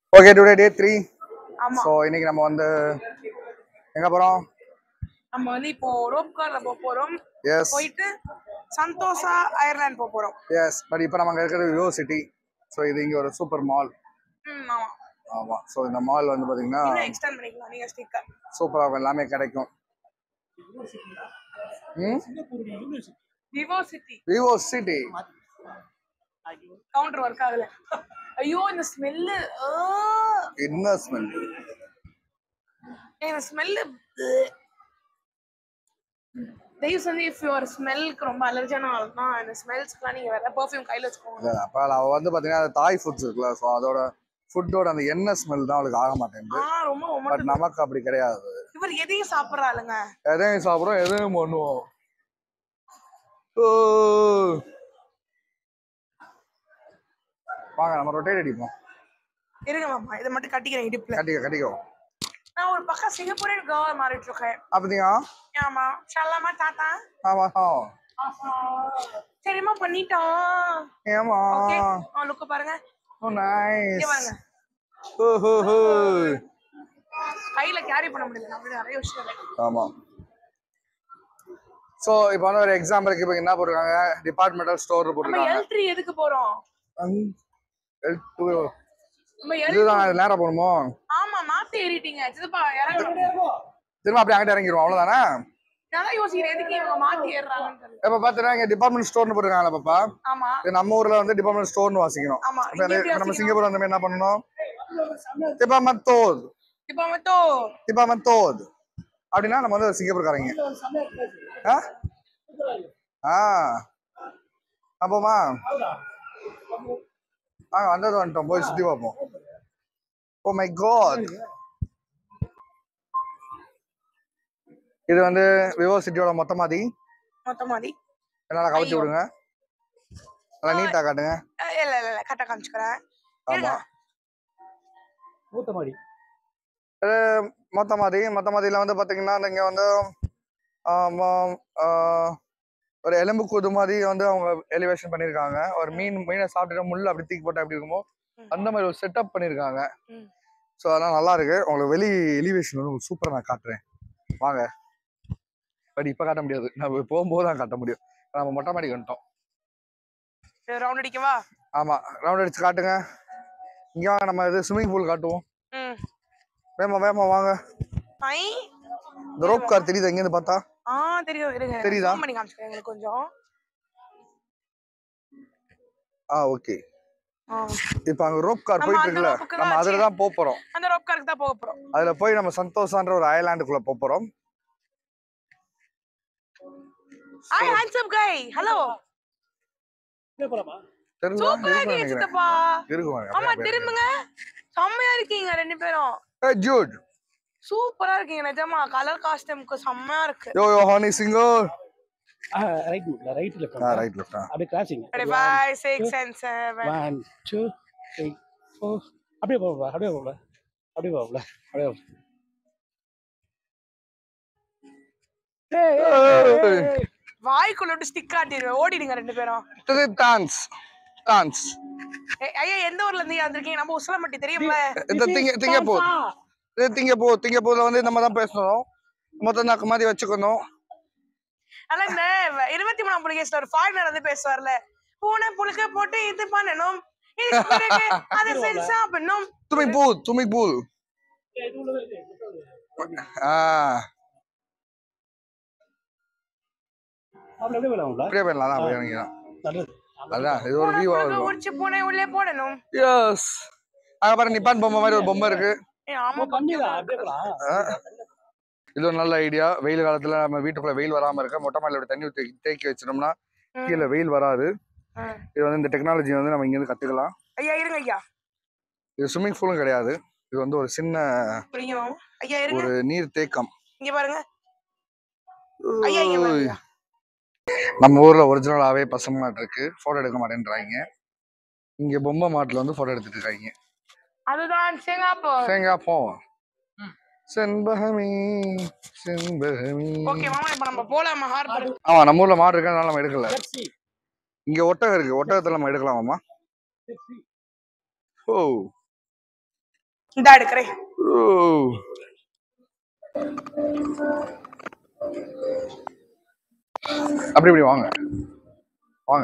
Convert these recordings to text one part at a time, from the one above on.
Okay today day three ஆமா so இன்னைக்கு நம்ம வந்து எங்க போறோம் நம்ம வந்து இப்போ ரோப் கார்ல போக போறோம் எஸ் போயிட்டு சந்தோஷா அயர்லாந்து போக போறோம் எஸ் பட் இப்போ நம்ம அங்கே இருக்கிறது விவோ சிட்டி ஸோ இது இங்கே ஒரு சூப்பர் மால் ம் ஆமா ஆமாம் ஸோ இந்த மால் வந்து பார்த்தீங்கன்னா இன்னும் எக்ஸ்டெண்ட் பண்ணிக்கலாம் நீங்க ஸ்டிக்கர் சூப்பராக எல்லாமே கிடைக்கும் ம் Vivo City Vivo City counter work ஆகல ஐயோ இந்த ஸ்மெல்லு என்ன ஸ்மெல் இந்த ஸ்மெல்லு தயவு செஞ்சு இஃப் யுவர் ஸ்மெல்க்கு ரொம்ப அலர்ஜியான ஆள்னா இந்த ஸ்மெல்ஸ்க்குலாம் நீங்க வேற பெர்ஃப்யூம் கையில வச்சுக்கோங்க அப்போ அவள் வந்து பார்த்தீங்கன்னா அது தாய் ஃபுட்ஸ் இருக்குல்ல ஸோ அதோட ஃபுட்டோட அந்த எண்ணெய் ஸ்மெல் தான் அவளுக்கு ஆக மாட்டேங்குது ஆ ரொம்ப ரொம்ப பட் நமக்கு அப்படி கிடையாது இவர் எதையும் சாப்பிடுறாளுங்க எதையும் சாப்பிடுறோம் எதையும் பண்ணுவோம் ஓ. வாங்க நம்ம ரொட்டேட் அடிப்போம் இருங்க மாமா இதை மட்டும் கட்டிக்கிறேன் இடுப்புல கட்டிக்க கட்டிக்கோ நான் ஒரு பக்கம் சிங்கப்பூரின் கேர்ள் மாறிட்டு இருக்கேன் அப்படியா ஆமா சொல்லலாமா தாத்தா ஆமா சரிம்மா பண்ணிட்டோம் ஏமா ஓகே ஆ லுக்க பாருங்க ஓ இங்க நைஸ் பாருங்க கையில கேரி பண்ண முடியல நான் அப்படி நிறைய விஷயம் ஆமா சோ இப்போ வந்து ஒரு எக்ஸாம்பிளுக்கு இப்போ என்ன போட்டிருக்காங்க டிபார்ட்மெண்டல் ஸ்டோர் நம்ம போட்டிருக்காங்க எல் த்ரீ எதுக்கு போறோம் அங்- எல் two. நம்ம எல் இதுதான் இது நேரா போகணுமோ ஆமா மாத்தி ஏறிட்டீங்க சிதப்பா இறங்கணும் திரும்ப அப்படியே அங்கிட்ட இறங்கிடுவோம் அவ்வளவுதானே நான் தான் யோசிக்கிறேன் எதுக்கு இவங்க மாத்தி ஏறுறாங்கன்னு தெரியல இப்ப பாத்தீங்கன்னா இங்க டிபார்ட்மெண்ட் ஸ்டோர்னு போட்டிருக்காங்களா பாப்பா ஆமா இது நம்ம ஊர்ல வந்து டிபார்ட்மெண்ட் ஸ்டோர்னு வாசிக்கணும் ஆமா இப்ப இங்க எப்படி இப்ப நம்ம வாசிக்கணும்? சிங்கப்பூர் அந்த மாதிரி என்ன பண்ணணும் டிபார்ட்மெண்ட் இப்ப மட்டும் டிபார்ட்மெண்ட் அப்படின்னா நம்ம வந்து சிங்கப்பூர்காரங்க ஆ? ஆ அப்போமா ஆ வந்தது வந்துட்டோம் போய் சுத்தி பார்ப்போம் ஓ மை காட் இது வந்து விவோ சிட்டியோட மொத்த மாதிரி மொத்தமாதி என்னால கவுத்தி விடுங்க நல்லா நீட்டா காட்டுங்க அஹ் இல்ல இல்ல இல்ல கரெக்டா காமிச்சுக்கிறேன் ஆமா மூத்த மாடி இது மொத்த மாதிரி மொத்த மாதிரில வந்து பாத்தீங்கன்னா இங்க வந்து ஆமா, ஆ, ஒரு எலும்பு கூது மாதிரி வந்து அவங்க எலிவேஷன் பண்ணிருக்காங்க ஒரு மீன் மீனை சாப்பிட்டுட்டு முள்ள அப்படி தூக்கி போட்டா எப்படி இருக்குமோ ம். அந்த மாதிரி ஒரு செட்டப் பண்ணிருக்காங்க ம். ஸோ அதெல்லாம் நல்லா இருக்கு உங்களுக்கு வெளி எலிவேஷன் வந்து சூப்பரா நான் காட்டுறேன் வாங்க பட் இப்ப காட்ட முடியாது நம்ம போகும்போது தான் காட்ட முடியும் நம்ம மொட்டை மாடி வந்துட்டோம் ரவுண்ட் அடிக்கவா ஆமா ரவுண்ட் அடிச்சு காட்டுங்க இங்க வாங்க நம்ம இது ஸ்விம்மிங் பூல் காட்டுவோம் ம் வேமா வேமா வாங்க ஐ இந்த ரோப் கார் தெரியுது எங்கேருந்து பார்த்தா ஆ தெரியும் இருங்க தெரியுதா? zoom பண்ணி காமிச்சுக்கிறேன் எங்களுக்கு கொஞ்சம் ஆ ஓகே ஆ. இப்போ அங்க ரோப் கார் நம்ம போயிட்டு அந்த இருக்குல்ல rope க்கு தான் நம்ம அதுல தான் போக போறோம் அந்த ரோப் காருக்கு தான் போக போறோம் அதுல போய் நம்ம சந்தோஷான்ற ஒரு ஐலாண்டுக்குள்ள போக போறோம் ஹாய் ஹேண்ட்ஸம் கை ஹலோ போலாமா தெரியுதா சூப்பரா இருக்கும்னு இருக்கீங்க நினைக்கிறேன் சித்தப்பா இருக்குவாங்க ஆமா திரும்புங்க செம்மையா இருக்கீங்க ரெண்டு பேரும் ஏய் ஜூட் சூப்பரா இருக்கீங்க நிஜமா கலர் காஸ்டியூம்க்கு செம்மையா இருக்கு yo yo Honey singer right right left ah right left அப்படியே crossing five six and seven one two three four அப்படியே போகல அப்படியே போகல அப்படியே போகல அப்படியே போகல வாய்க்குள்ள விட்டு ஸ்டிக் காட்டிடுவேன் ஓடிடுங்க ரெண்டு பேரும் இது டான்ஸ் டான்ஸ் ஏய், ஐயா எந்த ஊர்ல இருந்து வந்திருக்கீங்க நம்ம உசலமட்டி தெரியும்ல இந்த திங்க திங்க போ இது திங்க போ திங்க போல வந்து நம்ம தான் பேசணும் மொத்தம் நாக்கு மாதிரி வச்சுக்கணும் ஆனா இந்த இருபத்தி மூணாம் புலிகேஸ்ல ஒரு ஃபாரினர் வந்து பேசுவார்ல பூனை புழுக்க போட்டு இது பண்ணணும் இதுக்கு பிறகு அதை செஞ்சு சாப்பிடணும் துமி பூல் துமி பூல் ஆ அப்படி அப்படியே போகலாம்ல அப்படியே போயிடலாம் அதான் அப்படியே இறங்கிடலாம். நல்லது அதான் இது ஒரு பூனை வியூவா புழுக்க இருக்கும் உரிச்சு பூனை உள்ளே போடணும் எஸ் அங்க பாரு நிப்பான் பொம்மை மாதிரி ஒரு பொம்மை இருக்கு ஏய், ஆமா கம்மிதான் அப்படியே போகலாம் ஆ. இது ஒரு நல்ல ஐடியா வெயில் காலத்துல நம்ம வீட்டுக்குள்ள வெயில் வராம இருக்க மொட்டை மாடியில ஒரு தண்ணி ஊத்தி தேக்கி வச்சிட்டோம்னா ம். கீழே வெயில் வராது ஆ. இது வந்து இந்த டெக்னாலஜி வந்து நம்ம இங்க இருந்து கத்துக்கலாம் ஐயா இருங்க ஐயா இது ஸ்விம்மிங் பூலும் கிடையாது இது வந்து ஒரு சின்ன புரியும் ஐயா இருங்க ஒரு நீர் தேக்கம் இங்க பாருங்க ஐயா இங்க பாருங்க நம்ம ஊர்ல ஒரிஜினலாவே பசங்க மாட்டு இருக்கு போட்டோ எடுக்க மாட்டேன்றாங்க இங்க பொம்மை மாட்டுல வந்து போட்டோ எடுத்துட்டு இருக்காங்க அதுதான் சிங்கப்பூர் தேங்கா போவோம் செண்பகமி செண்பகமி ஓகே மாமா இப்ப நம்ம போலாமா ஹார்பர் ஆமா நம்ம ஊர்ல மாடு இருக்கனால நம்ம எடுக்கல Pepsi. இங்க ஒட்டகம் இருக்கு ஒட்டகத்துல நம்ம எடுக்கலாமாமா ஓ இந்தா எடுக்கிறேன் அப்படி இப்படி வாங்க வாங்க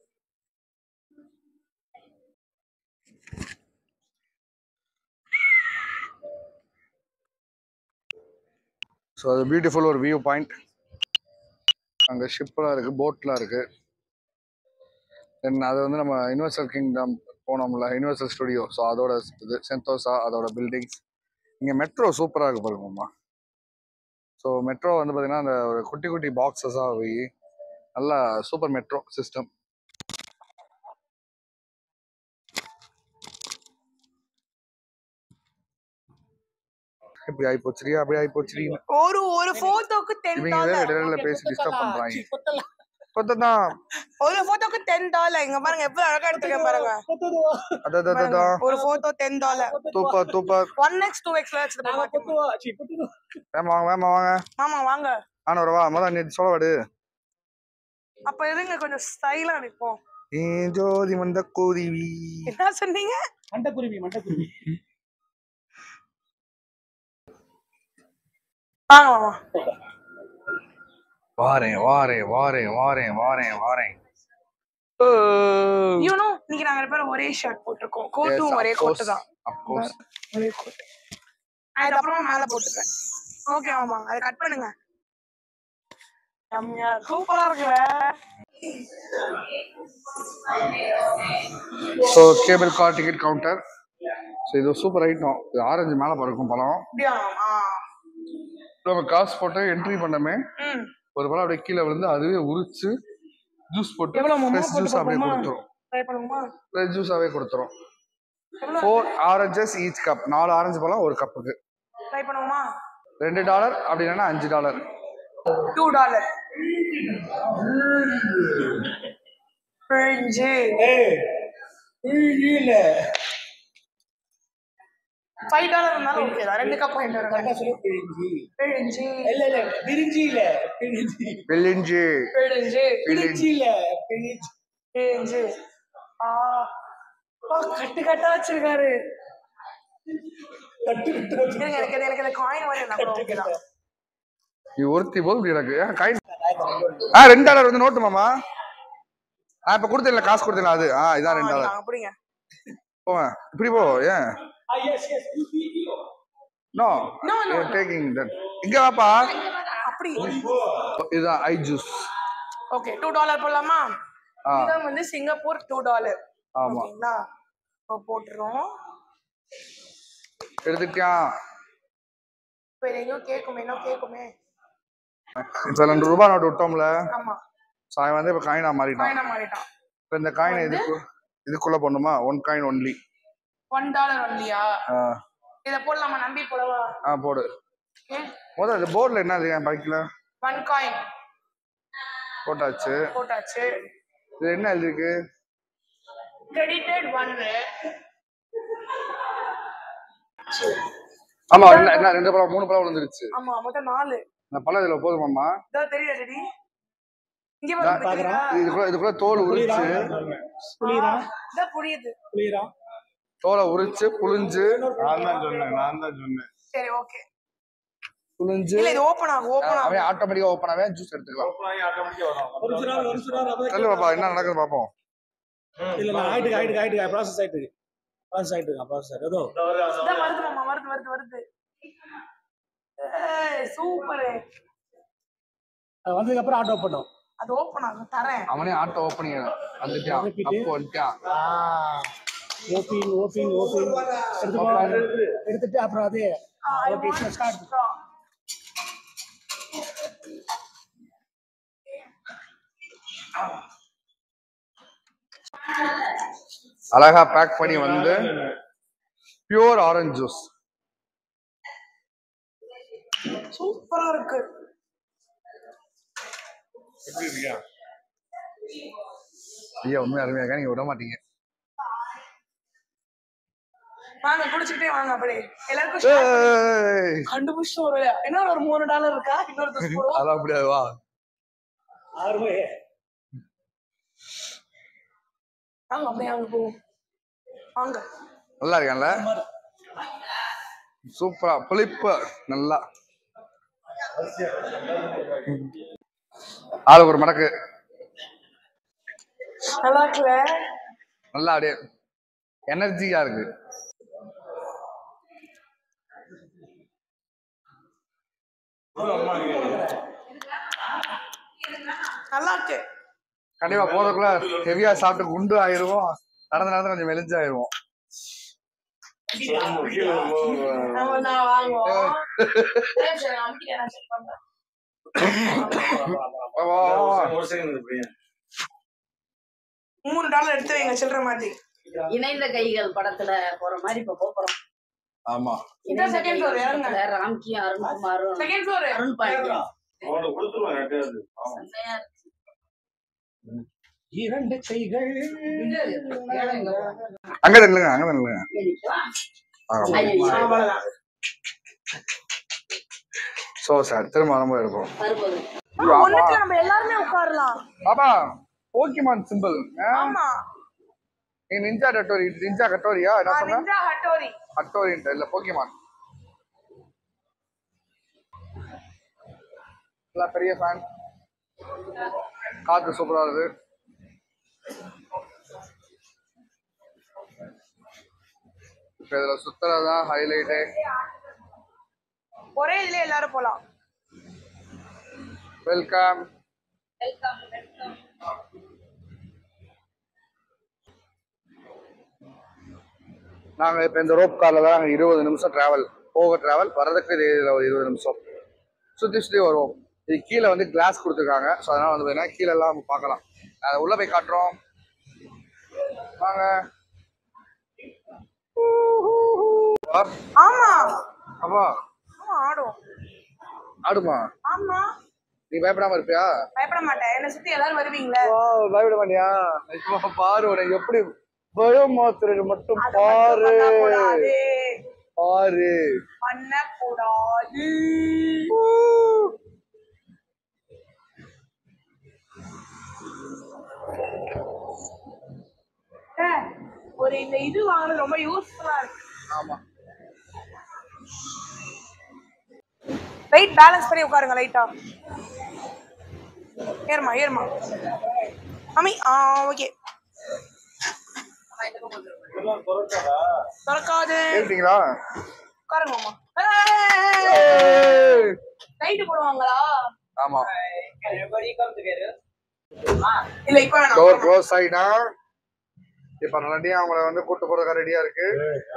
ஸோ அது பியூட்டிஃபுல் ஒரு வியூ பாயிண்ட் அங்கே ஷிப்லாம் இருக்குது போட்லாம் இருக்குது தென் அது வந்து நம்ம யுனிவர்சல் கிங்டம் போனோம்ல யுனிவர்சல் ஸ்டுடியோ ஸோ அதோட இது சென்தோசா அதோட பில்டிங்ஸ் இங்கே மெட்ரோ சூப்பராக இருக்கு பாருங்கம்மா ஸோ மெட்ரோ வந்து பார்த்தீங்கன்னா அந்த ஒரு குட்டி குட்டி பாக்ஸஸாக போய் நல்லா சூப்பர் மெட்ரோ சிஸ்டம் இப்படி ஆகி போச்சுரியா அப்படி ஆகி போச்சுரியா ஒரு ஒரு போட்டோக்கு டென் இவங்க தான் டாலர் இடையில பேசி டிஸ்டர்ப் பண்றாங்க கொத்தல கொத்ததான் ஒரு போட்டோக்கு டென் டாலர் இங்க பாருங்க எவ்வளவு அழகா எடுத்துருக்கேன் பாருங்க கொத்துவா அதான் பாருங்க. ஒரு போட்டோ டென் டாலர் தூப்பர் தூப்பர் ஒன் எக்ஸ் டூ எக்ஸ்ல வச்சுட்டு போய் மாட்டேன். கொத்துவா சி கொத்துவா வேமா வாங்க வேமா வாங்க ஆமா வாங்க ஆனா வரவா முதல்ல நீ சொல்ல வாடு அப்ப இருங்க கொஞ்சம் ஸ்டைலா நிப்போம் நீ ஜோதி வந்த குருவி என்ன சொன்னீங்க மண்டக்குருவி மண்டக்குருவி வாங்க மாமா வாரேன் வாரேன் வாரேன் வாரேன் வாரேன் வாரேன் யூனோ இன்னைக்கு நாங்க ரெண்டு பேரும் ஒரே ஷர்ட் போட்டிருக்கோம் கோட்டும் ஒரே கோட்டு தான் அப்கோர்ஸ் ஒரே கோட்டு அதுக்கப்புறமா மேல போட்டுக்கிறேன் ஓகே மாமா அதை கட் பண்ணுங்க செம்மையா சூப்பரா இருக்குல்ல so cable car ticket counter so இது சூப்பர் ஐட்டம் இது ஆரஞ்சு மேலே பறக்கும் பழம் அப்படியா மாமா நம்ம காசு போட்டு என்ட்ரி பண்ணமே ம் ஒரு பழம் அப்படியே கீழே விழுந்து அதுவே உரிச்சு ஜூஸ் போட்டு எவ்வளவு மாமா ஃப்ரெஷ் போட்டு ஜூஸ் அப்படியே பார்ப்போமா? கொடுத்துரும் ட்ரை பண்ணுமா ஃப்ரெஷ் ஜூஸாகவே கொடுத்துரும் எவ்வளவு ஃபோர் ஆரஞ்சஸ் ஈச் கப் நாலு ஆரஞ்சு பழம் ஒரு கப்புக்கு ட்ரை பண்ணுவோமா ரெண்டு டாலர் அப்படி இல்லைன்னா அஞ்சு டாலர் டூ டாலர் பிரிஞ்சு ஏய் இல்ல ஃபைவ் டாலர் இருந்தாலும் ஓகே தான் ரெண்டு கப் வாங்கிட்டு கரெக்டா வரேன் சொல்லு பிரிஞ்சி பிரிஞ்சு இல்ல இல்ல பிரிஞ்சி இல்ல பிரிஞ்சி வெள்ளிஞ்சி பிரிஞ்சு பிரிஞ்சி இல்ல பிரிஞ்சி பிரிஞ்சு ஆ ஆ, கட்டு கட்டா வச்சிருக்காரு கட்டு கட்டு இருங்க எனக்கு இது- எனக்கு இந்த காயின் மாதிரி இருந்தா கூட ஓகே தான் நீ ஒருத்தி போல் இப்படி எனக்கு ஏன் காயின் ஆ ரெண்டு டாலர் வந்து நோட்டு மாமா ஆ இப்போ கொடுத்தேன்ல காசு கொடுத்தேன்ல அது ஆ இதான் ரெண்டு டாலர் அப்படிங்க போங்க இப்படி போ ஏன் ah yes yes you video no No, no, taking that இங்க வாப்பா அப்படி இதுதான் I juice okay two dollar போடலாமா ஆ இதான் வந்து சிங்கப்பூர் டூ டாலர் ஆமா ஓகேங்களா இப்போ போட்டுறோம் எடுத்துட்டியா இப்போ இது எங்கேயோ கேட்குமே என்ன கேட்குமே இப்போ ரெண்டு ரூபாய் நோட்டு விட்டோம்ல ஆமா ஸோ அவன் வந்து இப்போ காயினா மாறிட்டான் காயினா மாறிட்டான் இப்போ இந்த காயினை இதுக்கு இதுக்குள்ள போடணுமா one coin only one dollar ஒன்லியா ஆ இதை போடலாமா நம்பி போடவா ஆ போடு முதல்ல இந்த போர்டில் என்ன இருக்கு என் பைக்கில் ஒன் காயின் போட்டாச்சு போட்டாச்சு இது என்ன எழுதிருக்கு கிரெடிட்டட் ஒன்னு ஆமா என்ன என்ன ரெண்டு பழம் மூணு பழம் விழுந்துருச்சு ஆமா மொத்தம் நாலு இந்த பழம் இதுல போதுமாம்மா இதான் தெரியல டெடி இங்க பாருங்க தெரியுதா? இதுக்குள்ள இதுக்குள்ள தோல் புரியுதா உரிச்சு புரியுதா இதான் புரியுது புரியுதா தோலை உரிச்சு புழிஞ்சு நான் தான் சொன்னேன் நான் தான் சொன்னேன் சரி ஓகே புழிஞ்சு இல்ல இது ஓபன் ஆகும் ஓபன் ஆகும் அவன் ஆட்டோமேட்டிக்கா ஓப்பன் ஆவே ஜூஸ் எடுத்துக்கலாம் ஆட்டோமேட்டிக்கா வரும் ஒரு சிலர் ஒரு சிலர் சொல்லு பாப்பா என்ன நடக்குது பாப்போம் இல்ல நான் ஆயிட்டு ஆயிட்டு ஆயிட்டு ப்ராசஸ் ஆயிட்டு ப்ராசஸ் ஆயிட்டு ப்ராசஸ் ஏதோ இதான் வருது மாமா வருது வருது வருது ஏய் சூப்பர் அது வந்ததுக்கு அப்புறம் ஆட்டோ பண்ணும் அது ஓபன் ஆகும் தரேன் அவனே ஆட்டோ ஓப்பன் வந்துட்டான் அப்போ வந்துட்டான் ஓபிங் ஓபிங் ஓபிங் எடுத்து எடுத்துட்டு அப்புறம் அதே ஓகே ஸ்டார்ட் அழகா பேக் பண்ணி வந்து பியூர் ஆரஞ்சு ஜூஸ் சூப்பரா இருக்கு எப்படி இருக்கியா ஐயா உண்மையா அருமையாக நீங்க விட மாட்டீங்க வாங்க குடிச்சுக்கிட்டே வாங்க அப்படியே எல்லாருக்கும் share ஏய், கண்டுபிடிச்சு ஒரு என்ன ஒரு மூணு டாலர் இருக்கா இன்னொரு தூசு போடுவோம் அதெல்லாம் முடியாது வா ஆறுமே வாங்க அப்படியே அங்க போவோம் வாங்க நல்லா இருக்கான்ல சூப்பரா புளிப்பு நல்லா ஆளுக்கு ஒரு மடக்கு நல்லா இருக்குல்ல நல்லா அப்படியே எனர்ஜியா இருக்கு நல்லா இருக்கு கண்டிப்பா போறதுக்குள்ள ஹெவியா சாப்பிட்டு குண்டு ஆயிருவோம் நடந்து நடந்து கொஞ்சம் மெலிஞ்சாயிருவோம் நம்ம நான் வாங்குவோம் சரி, நான் அமுக்கிட்டேன், நான் check பண்றேன். வா, வா, வா, வா. ஒரு செகண்ட் இப்படியே மூணு டாலர் எடுத்து வைங்க சில்லற மாதிரி இணைந்த கைகள் படத்துல போற மாதிரி இப்ப போப் போறோம் ஆமா இணைந்த second floor, கைகள் இறங்குங்க. படத்துல ராம்கியும் அருண்குமாரும் செகண்ட் ஃப்ளோர் அருண் பாண்டியன் அவனை கொடுத்துருவான் யார்ட்டையாவது ஆமா. செம்மையா இருக்கு. இரண்டு கைகள் அங்க நில்லுங்க அங்க நில்லுங்க இங்க நிக்கலாம். ஆமா ஐயையோ, அவ்வளவுதான் சோ சார் திரும்ப வரும்போது இருக்கும் வரும்போது ஒண்ணுக்கு நம்ம எல்லாருமே உட்காரலாம் பாப்பா போக்கிமான் சிம்பிள் ஆமா நீ நிஞ்சா கட்டோரி நிஞ்சா கட்டோரியா என்ன சொன்ன நிஞ்சா ஹட்டோரி கட்டோரின்ட்டு இல்ல போக்கிமான் நல்லா பெரிய ஃபேன் காத்து சூப்பரா இருக்கு இப்ப இதுல சுத்துறதுதான் ஹைலைட்டே ஒரே இதுல எல்லாரும் போலாம் வெல்கம் நாங்க இப்ப இந்த ரோப் கார்ல தான் நாங்க இருபது நிமிஷம் டிராவல் போக டிராவல் வர்றதுக்கு இது இதுல ஒரு இருபது நிமிஷம் சுத்தி சுத்தி வருவோம் இது கீழே வந்து கிளாஸ் கொடுத்துருக்காங்க ஸோ அதனால வந்து வேணா கீழே எல்லாம் நம்ம பார்க்கலாம் அதை உள்ள போய் காட்டுறோம் வாங்க ஆமா அப்பா ஆமா ஆடும் ஆடுமா ஆமா நீ பயப்படாம இருப்பியா பயப்பட மாட்டேன் என்ன சுத்தி எல்லாரும் வருவீங்களே வா, பயப்பட மாட்டியா இப்போ பாரு உனக்கு எப்படி பயம் மாத்துறது மட்டும் அத பாரு மட்டும் பண்ணக்கூடாது பாரு பண்ணக்கூடாது ஏ, ஒரு இந்த இது வாங்குறது ரொம்ப யூஸ்ஃபுல்லா இருக்கு ஆமா வெயிட் பேலன்ஸ் பண்ணி உட்காருங்க லைட்டா ஏறுமா ஏறுமா அம்மி ஆ ஓகே திறக்காது கேட்டீங்களா உட்காருங்க மாமா ஏய். லைட் போடுவாங்களா ஆமா இல்ல இப்ப வேணாம் டோர் க்ளோஸ் ஆயிட்டா இப்ப ரெடியா அவங்கள வந்து கூட்டு போறதுக்கு ரெடியா இருக்கு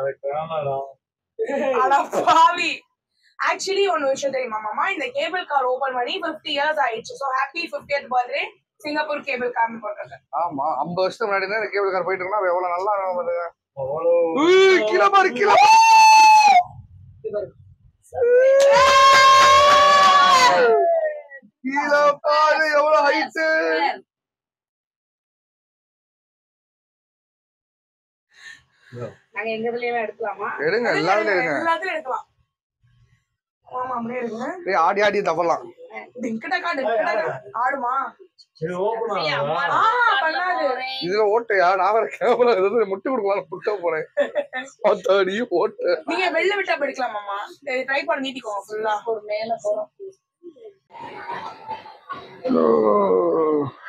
அட பாவி ஆக்சுவலி ஒன்னு விஷயம் தெரியுமா மாமா இந்த கேபிள் கார் ஓபன் பண்ணி 50 இயர்ஸ் ஆயிடுச்சு so happy 50th birthday Singapore cable கார்னு போட்டிருக்கேன் ஆமா ஐம்பது வருஷத்துக்கு முன்னாடி தான் கேபிள் கார் போயிட்டு இருக்கா எவ்வளவு நல்லா இருக்கும் பாருங்க. உய், கீழே பாரு கீழே கீழே பாரு எவ்வளவு ஹைட்டு நாங்க எங்க இதுலயே எடுக்கலாமா எடுங்க எல்லாருமே எடுங்க எல்லாத்துலயும் எடுக்கலாம் ஆமா அப்படியே எடுங்க அப்படியே ஆடி ஆடி தப்பலாம் டிங்கடக்கா டிங்கடக்கா ஆடுமா அப்படியே அம்மா ஆ பண்ணாது இதுல ஓட்டையா நான் வேற கேமரா எதாவது முட்டு கொடுக்கலாம் புட்ட போனேன் அத்தாடி ஓட்டை நீங்க வெளில விட்டா அப்ப எடுக்கலாம் மாமா ட்ரை பண்ணி நீட்டிக்கோங்க ஃபுல்லா ஒரு மேல போறோம் ஓ.